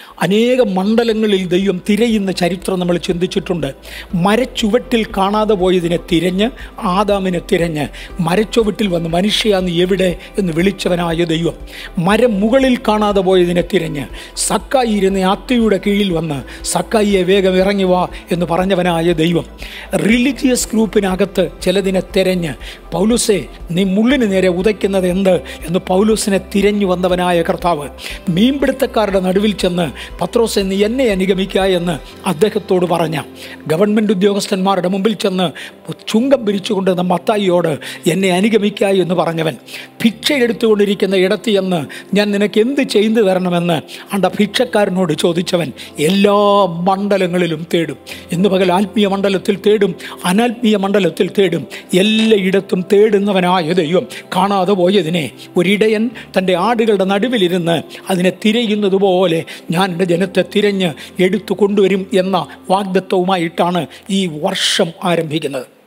അനേക മണ്ഡലങ്ങളിൽ ദൈവം തിരയുന്ന ചരിത്രം നമ്മൾ ചിന്തിച്ചിട്ടുണ്ട് മരച്ചുവട്ടിൽ കാണാതെ പോയതിനെ തിരഞ്ഞ് ആദാമിനെ തിരഞ്ഞ് മരച്ചുവട്ടിൽ വന്ന് മനുഷ്യാന്ന് എവിടെ എന്ന് വിളിച്ചവനായ ദൈവം മരം മുകളിൽ കാണാതെ പോയതിനെ തിരഞ്ഞ് സക്കായി ഇരുന്ന അത്തയുടെ കീഴിൽ വന്ന് സക്കായിയെ വേഗം ഇറങ്ങി വാ എന്ന് പറഞ്ഞവനായ ദൈവം റിലീജിയസ് ഗ്രൂപ്പിനകത്ത് ചിലതിനെ തിരഞ്ഞ് പൗലുസെ നീ മുള്ളിന് നേരെ ഉതയ്ക്കുന്നത് എന്ത് എന്ന് പൗലുസിനെ തിരഞ്ഞു വന്നവനായ കർത്താവ് മീൻപിടുത്തക്കാരുടെ നടുവിൽ ചെന്ന് പത്രോസെ നീ എന്നെ അനുഗമിക്കുക എന്ന് അദ്ദേഹത്തോട് പറഞ്ഞ ഗവൺമെൻറ് ഉദ്യോഗസ്ഥന്മാരുടെ മുമ്പിൽ ചെന്ന് ചുങ്കം പിരിച്ചുകൊണ്ട് നമ്മ മത്തായിയോട് എന്നെ അനുഗമിക്കുക എന്ന് പറഞ്ഞവൻ ഭിക്ഷ എടുത്തുകൊണ്ടിരിക്കുന്ന ഇടത്ത് ചെന്ന് ഞാൻ നിനക്ക് എന്ത് ചെയ്തു തരണമെന്ന് അണ്ട ഭിക്ഷക്കാരനോട് ചോദിച്ചവൻ എല്ലാ മണ്ഡലങ്ങളിലും തേടും ഇന്ന് പകൽ ആത്മീയ മണ്ഡലത്തിൽ തേടും അനാത്മീയ മണ്ഡലത്തിൽ തേടും എല്ലായിടത്തും തേടുന്നവനായ ദൈവം കാണാതെ പോയതിനെ ഒരിടയൻ തൻ്റെ ആടുകളുടെ നടുവിലിരുന്ന് അതിനെ തിരയുന്നത് പോലെ ഞാൻ എൻ്റെ ജനത്തെ തിരഞ്ഞ് എടുത്തു കൊണ്ടുവരും എന്ന വാഗ്ദത്വവുമായിട്ടാണ് ഈ വർഷം ആരംഭിക്കുന്നത്